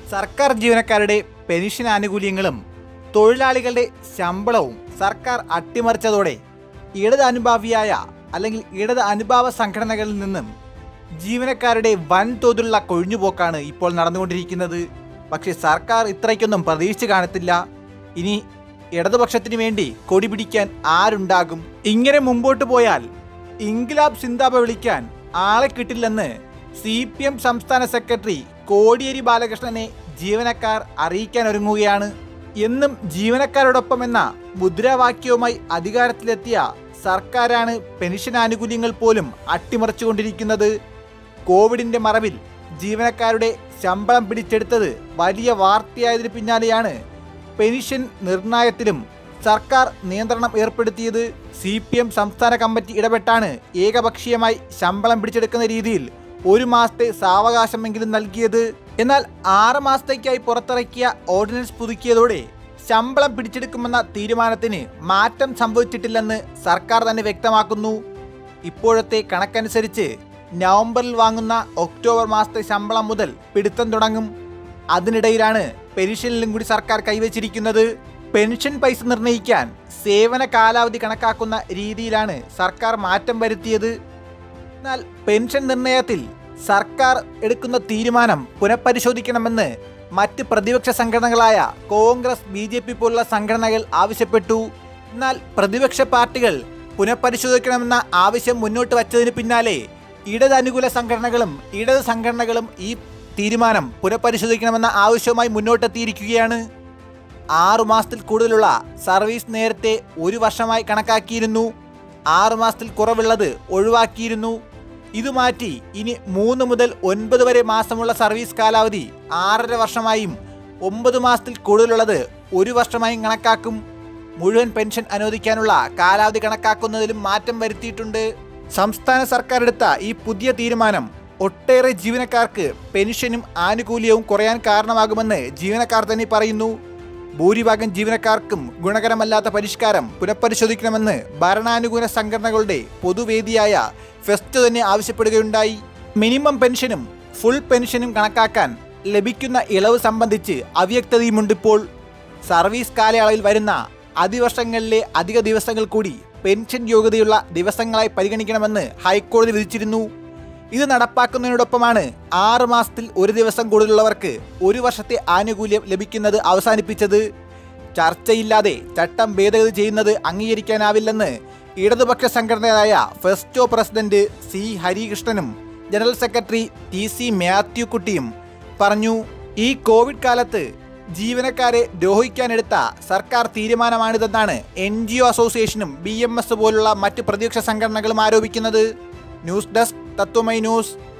സർക്കാർ ജീവനക്കാരുടെ പെൻഷൻ ആനുകൂല്യങ്ങളും തൊഴിലാളികളുടെ ശമ്പളവും സർക്കാർ അട്ടിമറിച്ചതോടെ ഇടത് അനുഭാവിയായ അല്ലെങ്കിൽ ഇടത് അനുഭാവ സംഘടനകളിൽ നിന്നും ജീവനക്കാരുടെ വൻതോതിലുള്ള കൊഴിഞ്ഞുപോക്കാണ് ഇപ്പോൾ നടന്നുകൊണ്ടിരിക്കുന്നത് പക്ഷേ സർക്കാർ ഇത്രയ്ക്കൊന്നും പ്രതീക്ഷിച്ച് കാണത്തില്ല ഇനി ഇടതുപക്ഷത്തിന് വേണ്ടി കൊടി പിടിക്കാൻ ആരുണ്ടാകും ഇങ്ങനെ മുമ്പോട്ട് പോയാൽ ഇൻകിലാബ് സിന്താബ വിളിക്കാൻ ആളെ കിട്ടില്ലെന്ന് സി പി എം സംസ്ഥാന സെക്രട്ടറി കോടിയേരി ബാലകൃഷ്ണനെ ജീവനക്കാർ അറിയിക്കാൻ ഒരുങ്ങുകയാണ് എന്നും ജീവനക്കാരോടൊപ്പം എന്ന മുദ്രാവാക്യവുമായി അധികാരത്തിലെത്തിയ സർക്കാരാണ് പെൻഷൻ ആനുകൂല്യങ്ങൾ പോലും അട്ടിമറിച്ചുകൊണ്ടിരിക്കുന്നത് കോവിഡിന്റെ മറവിൽ ജീവനക്കാരുടെ ശമ്പളം പിടിച്ചെടുത്തത് വലിയ വാർത്തയായതിനു പിന്നാലെയാണ് പെൻഷൻ നിർണയത്തിലും സർക്കാർ നിയന്ത്രണം ഏർപ്പെടുത്തിയത് സി പി എം സംസ്ഥാന കമ്മിറ്റി ഇടപെട്ടാണ് ഏകപക്ഷീയമായി ശമ്പളം പിടിച്ചെടുക്കുന്ന രീതിയിൽ ഒരു മാസത്തെ സാവകാശമെങ്കിലും നൽകിയത് എന്നാൽ ആറ് മാസത്തേക്കായി പുറത്തിറക്കിയ ഓർഡിനൻസ് പുതുക്കിയതോടെ ശമ്പളം പിടിച്ചെടുക്കുമെന്ന തീരുമാനത്തിന് മാറ്റം സംഭവിച്ചിട്ടില്ലെന്ന് സർക്കാർ തന്നെ വ്യക്തമാക്കുന്നു ഇപ്പോഴത്തെ കണക്കനുസരിച്ച് നവംബറിൽ വാങ്ങുന്ന ഒക്ടോബർ മാസത്തെ ശമ്പളം മുതൽ പിടുത്തം തുടങ്ങും അതിനിടയിലാണ് പെൻഷനിലും കൂടി സർക്കാർ കൈവച്ചിരിക്കുന്നത് പെൻഷൻ പൈസ നിർണ്ണയിക്കാൻ സേവന കാലാവധി കണക്കാക്കുന്ന രീതിയിലാണ് സർക്കാർ മാറ്റം വരുത്തിയത് എന്നാൽ പെൻഷൻ നിർണയത്തിൽ സർക്കാർ എടുക്കുന്ന തീരുമാനം പുനഃപരിശോധിക്കണമെന്ന് മറ്റ് പ്രതിപക്ഷ സംഘടനകളായ കോൺഗ്രസ് ബി ജെ പി പോലുള്ള സംഘടനകൾ ആവശ്യപ്പെട്ടു എന്നാൽ പ്രതിപക്ഷ പാർട്ടികൾ പുനഃപരിശോധിക്കണമെന്ന ആവശ്യം മുന്നോട്ട് വച്ചതിന് പിന്നാലെ ഇടത് അനുകൂല സംഘടനകളും ഇടത് സംഘടനകളും ഈ തീരുമാനം പുനഃപരിശോധിക്കണമെന്ന ആവശ്യവുമായി മുന്നോട്ടെത്തിയിരിക്കുകയാണ് ആറു മാസത്തിൽ കൂടുതലുള്ള സർവീസ് നേരത്തെ ഒരു വർഷമായി കണക്കാക്കിയിരുന്നു ആറു മാസത്തിൽ കുറവുള്ളത് ഒഴിവാക്കിയിരുന്നു ഇത് മാറ്റി ഇനി മൂന്ന് മുതൽ ഒൻപത് വരെ മാസമുള്ള സർവീസ് കാലാവധി ആറര വർഷമായും ഒമ്പത് മാസത്തിൽ കൂടുതലുള്ളത് ഒരു വർഷമായും കണക്കാക്കും മുഴുവൻ പെൻഷൻ അനുവദിക്കാനുള്ള കാലാവധി കണക്കാക്കുന്നതിലും മാറ്റം വരുത്തിയിട്ടുണ്ട് സംസ്ഥാന സർക്കാർ എടുത്ത ഈ പുതിയ തീരുമാനം ഒട്ടേറെ ജീവനക്കാർക്ക് പെൻഷനും ആനുകൂല്യവും കുറയാൻ കാരണമാകുമെന്ന് ജീവനക്കാർ തന്നെ പറയുന്നു ഭൂരിഭാഗം ജീവനക്കാർക്കും ഗുണകരമല്ലാത്ത പരിഷ്കാരം പുനഃപരിശോധിക്കണമെന്ന് ഭരണാനുകൂല സംഘടനകളുടെ പൊതുവേദിയായ ഫെസ്റ്റ് തന്നെ ആവശ്യപ്പെടുകയുണ്ടായി മിനിമം പെൻഷനും ഫുൾ പെൻഷനും കണക്കാക്കാൻ ലഭിക്കുന്ന ഇളവ് സംബന്ധിച്ച് അവ്യക്തതയുമുണ്ടിപ്പോൾ സർവീസ് കാലയളവിൽ വരുന്ന അതിവർഷങ്ങളിലെ അധിക ദിവസങ്ങൾ കൂടി പെൻഷൻ യോഗ്യതയുള്ള ദിവസങ്ങളായി പരിഗണിക്കണമെന്ന് ഹൈക്കോടതി വിധിച്ചിരുന്നു ഇത് നടപ്പാക്കുന്നതിനോടൊപ്പമാണ് ആറ് മാസത്തിൽ ഒരു ദിവസം കൂടുതലുള്ളവർക്ക് ഒരു വർഷത്തെ ആനുകൂല്യം ലഭിക്കുന്നത് അവസാനിപ്പിച്ചത് ചർച്ചയില്ലാതെ ചട്ടം ഭേദഗതി ചെയ്യുന്നത് അംഗീകരിക്കാനാവില്ലെന്ന് ഇടതുപക്ഷ സംഘടനയായ ഫെസ്റ്റോ പ്രസിഡന്റ് സി ഹരികൃഷ്ണനും general secretary T C Mathew കുട്ടിയും പറഞ്ഞു ഈ കോവിഡ് കാലത്ത് ജീവനക്കാരെ ദ്രോഹിക്കാനെടുത്ത സർക്കാർ തീരുമാനമാണിതെന്നാണ് എൻ ജി ഒ അസോസിയേഷനും ബി എം എസ് പോലുള്ള മറ്റ് പ്രതിപക്ഷ സംഘടനകളും ആരോപിക്കുന്നത് ന്യൂസ് ഡെസ്ക് തത്വമൈ ന്യൂസ്